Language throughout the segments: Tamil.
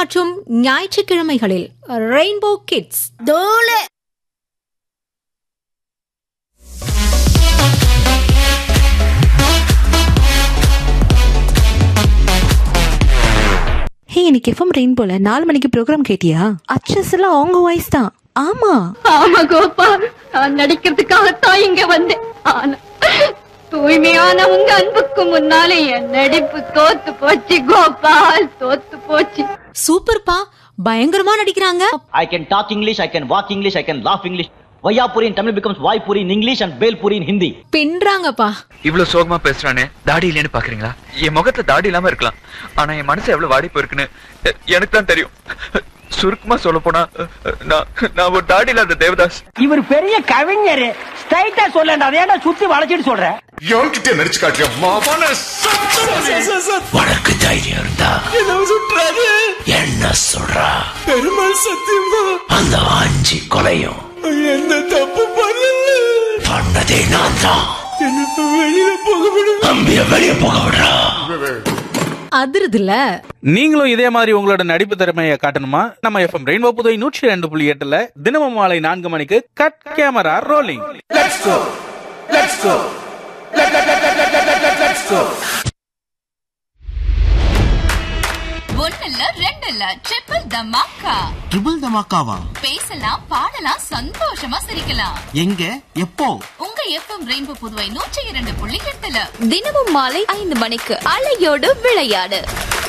மற்றும் ஞாயிற்றுக்கிழமைகளில் ரெயின்போ கிட்ஸ் தோளு ஹே இன்னைக்கு எஃப்எம் ரெயின் போல நாலு மணிக்கு ப்ரோக்ராம் கேட்டியா அச்சஸ் எல்லாம் அவங்க வாய்ஸ் தான் ஆமா ஆமா கோபா நான் நடிக்கிறதுக்காகத்தான் இங்க வந்தேன் ஆனா தூய்மையான உங்க அன்புக்கு முன்னாலே என் நடிப்பு தோத்து போச்சு கோபால் தோத்து போச்சு சூப்பர்ப்பா பயங்கரமா நடிக்கிறாங்க I can talk English, I can walk English, I can laugh English. Vayapuri in Tamil becomes Vaipuri in English and Belpuri in Hindi. பின்றாங்கப்பா இவ்வளவு சோகமா பேசுறானே தாடி இல்லைன்னு பாக்குறீங்களா என் முகத்துல தாடி இல்லாம இருக்கலாம் ஆனா என் மனசு எவ்வளவு வாடி போயிருக்குன்னு எ- எனக்கு தான் தெரியும் சுருக்கமா சொல்ல போனா நான் நான் ஒரு தாடி இல்லாத தேவதாஸ் இவர் பெரிய கவிஞர் ஸ்ட்ரைட்டா சொல்லண்டா ஏன்டா சுத்தி வளைச்சிட்டு சொல்ற எவன்கிட்ட நடிச்சு காட்டியா மாவான உனக்கு தைரியம் இருந்தா என்ன சொல்றா பெருமாள் சத்தியமா அந்த அஞ்சு கொலையும் என்ன தப்பு பண்ணல பண்ணதே நான் தான் வெளியில போக விடு அம்பிய வெளிய போக விடுறா அதிருதுல நீங்களும் இதே மாதிரி உங்களோட நடிப்பு திறமையை காட்டணுமா நம்ம எஃப்எம் ரெயின்போ புதுவை நூற்றி ரெண்டு புள்ளி எட்டுல தினமும் மாலை நான்கு மணிக்கு கட் கேமரா ரோலிங் ஒண்ணுல ரெண்டு இல்ல ட்ரிபிள் தமாக்கா ட்ரிபிள் தமாக்காவா பேசலாம் பாடலாம் சந்தோஷமா சிரிக்கலாம் எங்க எப்போ உங்க எஃப்எம் ரெயின்போ புதுவை நூற்றி இரண்டு புள்ளி எட்டுல தினமும் மாலை ஐந்து மணிக்கு அலையோடு விளையாடு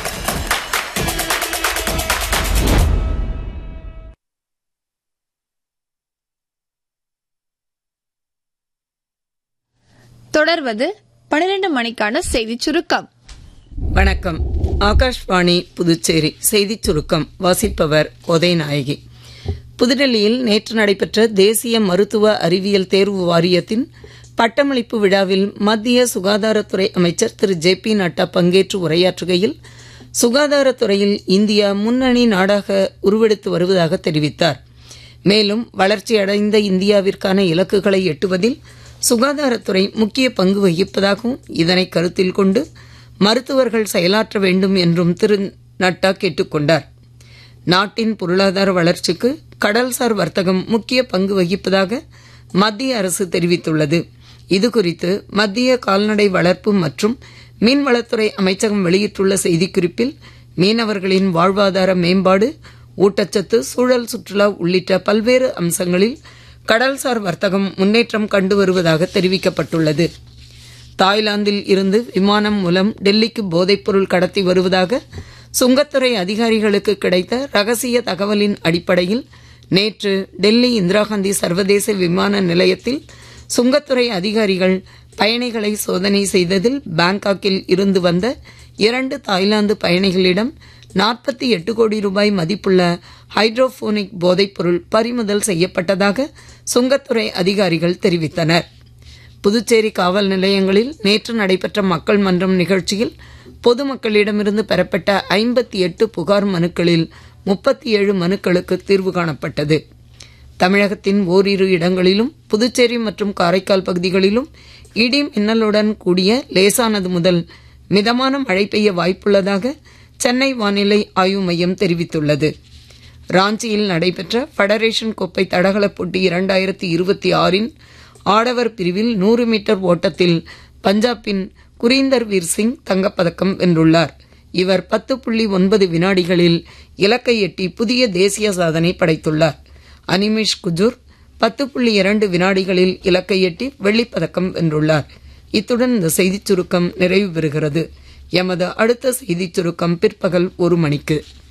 தொடர்வது பன்னிரண்டு மணிக்கான செய்தி சுருக்கம் வணக்கம் ஆகாஷ்வாணி புதுச்சேரி செய்திச் சுருக்கம் வாசிப்பவர் கோதை நாயகி புதுடெல்லியில் நேற்று நடைபெற்ற தேசிய மருத்துவ அறிவியல் தேர்வு வாரியத்தின் பட்டமளிப்பு விழாவில் மத்திய சுகாதாரத்துறை அமைச்சர் திரு ஜே பி நட்டா பங்கேற்று உரையாற்றுகையில் சுகாதாரத்துறையில் இந்தியா முன்னணி நாடாக உருவெடுத்து வருவதாக தெரிவித்தார் மேலும் வளர்ச்சியடைந்த இந்தியாவிற்கான இலக்குகளை எட்டுவதில் சுகாதாரத்துறை முக்கிய பங்கு வகிப்பதாகவும் இதனை கருத்தில் கொண்டு மருத்துவர்கள் செயலாற்ற வேண்டும் என்றும் திரு நட்டா கேட்டுக்கொண்டார் நாட்டின் பொருளாதார வளர்ச்சிக்கு கடல்சார் வர்த்தகம் முக்கிய பங்கு வகிப்பதாக மத்திய அரசு தெரிவித்துள்ளது இதுகுறித்து மத்திய கால்நடை வளர்ப்பு மற்றும் மீன்வளத்துறை அமைச்சகம் வெளியிட்டுள்ள செய்திக்குறிப்பில் மீனவர்களின் வாழ்வாதார மேம்பாடு ஊட்டச்சத்து சூழல் சுற்றுலா உள்ளிட்ட பல்வேறு அம்சங்களில் கடல்சார் வர்த்தகம் முன்னேற்றம் கண்டு வருவதாக தெரிவிக்கப்பட்டுள்ளது தாய்லாந்தில் இருந்து விமானம் மூலம் டெல்லிக்கு போதைப்பொருள் கடத்தி வருவதாக சுங்கத்துறை அதிகாரிகளுக்கு கிடைத்த ரகசிய தகவலின் அடிப்படையில் நேற்று டெல்லி இந்திரா காந்தி சர்வதேச விமான நிலையத்தில் சுங்கத்துறை அதிகாரிகள் பயணிகளை சோதனை செய்ததில் பாங்காக்கில் இருந்து வந்த இரண்டு தாய்லாந்து பயணிகளிடம் நாற்பத்தி எட்டு கோடி ரூபாய் மதிப்புள்ள ஹைட்ரோபோனிக் போதைப்பொருள் பறிமுதல் செய்யப்பட்டதாக சுங்கத்துறை அதிகாரிகள் தெரிவித்தனர் புதுச்சேரி காவல் நிலையங்களில் நேற்று நடைபெற்ற மக்கள் மன்றம் நிகழ்ச்சியில் பொதுமக்களிடமிருந்து பெறப்பட்ட ஐம்பத்தி எட்டு புகார் மனுக்களில் முப்பத்தி ஏழு மனுக்களுக்கு தீர்வு காணப்பட்டது தமிழகத்தின் ஓரிரு இடங்களிலும் புதுச்சேரி மற்றும் காரைக்கால் பகுதிகளிலும் இடி மின்னலுடன் கூடிய லேசானது முதல் மிதமான மழை பெய்ய வாய்ப்புள்ளதாக சென்னை வானிலை ஆய்வு மையம் தெரிவித்துள்ளது ராஞ்சியில் நடைபெற்ற ஃபெடரேஷன் கோப்பை தடகள போட்டி இரண்டாயிரத்தி இருபத்தி ஆறின் ஆடவர் பிரிவில் நூறு மீட்டர் ஓட்டத்தில் பஞ்சாபின் குரீந்தர் வீர் சிங் தங்கப்பதக்கம் வென்றுள்ளார் இவர் பத்து புள்ளி ஒன்பது வினாடிகளில் இலக்கை எட்டி புதிய தேசிய சாதனை படைத்துள்ளார் அனிமேஷ் குஜூர் பத்து புள்ளி இரண்டு வினாடிகளில் இலக்கை எட்டி வெள்ளிப்பதக்கம் வென்றுள்ளார் இத்துடன் இந்த செய்திச் சுருக்கம் நிறைவு பெறுகிறது எமது அடுத்த செய்திச் சுருக்கம் பிற்பகல் ஒரு மணிக்கு